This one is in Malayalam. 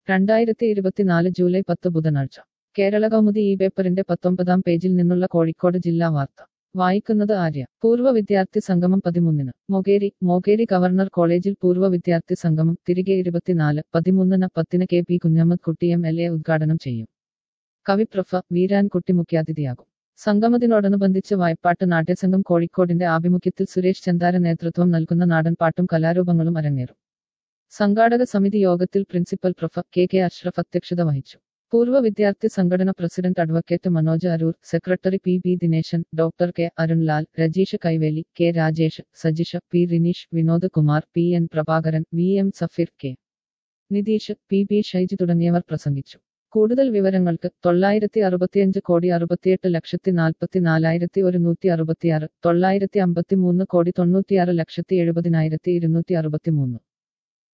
രണ്ടായിരത്തി ഇരുപത്തിനാല് ജൂലൈ പത്ത് ബുധനാഴ്ച കേരള കൗമുദി ഈ പേപ്പറിന്റെ പത്തൊമ്പതാം പേജിൽ നിന്നുള്ള കോഴിക്കോട് ജില്ലാ വാർത്ത വായിക്കുന്നത് ആര്യ പൂർവ്വ വിദ്യാർത്ഥി സംഗമം പതിമൂന്നിന് മൊകേരി മൊകേരി ഗവർണർ കോളേജിൽ പൂർവ്വ വിദ്യാർത്ഥി സംഗമം തിരികെ ഇരുപത്തിനാല് പതിമൂന്നിന് പത്തിന് കെ പി കുഞ്ഞമ്മദ് കുട്ടി എം എൽ എ ഉദ്ഘാടനം ചെയ്യും കവി പ്രൊഫ വീരാൻകുട്ടി മുഖ്യാതിഥിയാകും സംഗമത്തിനോടനുബന്ധിച്ച് വായ്പാട്ട് നാട്യസംഘം കോഴിക്കോടിന്റെ ആഭിമുഖ്യത്തിൽ സുരേഷ് ചന്ദാര നേതൃത്വം നൽകുന്ന നാടൻ പാട്ടും കലാരൂപങ്ങളും അരങ്ങേറും സംഘാടക സമിതി യോഗത്തിൽ principal prof K K Ashraf അധ്യക്ഷത വഹിച്ചു പൂർവ്വ വിദ്യാർത്ഥി സംഘടന president advocate Manoj Arur secretary P B Dineshan doctor K Arunlal Rajeesh Kaiveli K Rajesh Sajisha P Rineesh Vinod Kumar P N Prabhakaran V M Safeer K Nitheesh P B Shaij തുടങ്ങിയവർ പ്രസംഗിച്ചു കൂടുതൽ വിവരങ്ങൾക്ക് തൊള്ളായിരത്തി അറുപത്തിയഞ്ച് കോടി അറുപത്തിയെട്ട് ലക്ഷത്തി നാൽപ്പത്തി നാലായിരത്തി ഒരുന്നൂറ്റി അറുപത്തിയാറ് തൊള്ളായിരത്തി അമ്പത്തി മൂന്ന് കോടി തൊണ്ണൂറ്റിയാറ് ലക്ഷത്തി എഴുപതിനായിരത്തി ഇരുന്നൂറ്റി അറുപത്തി മൂന്ന്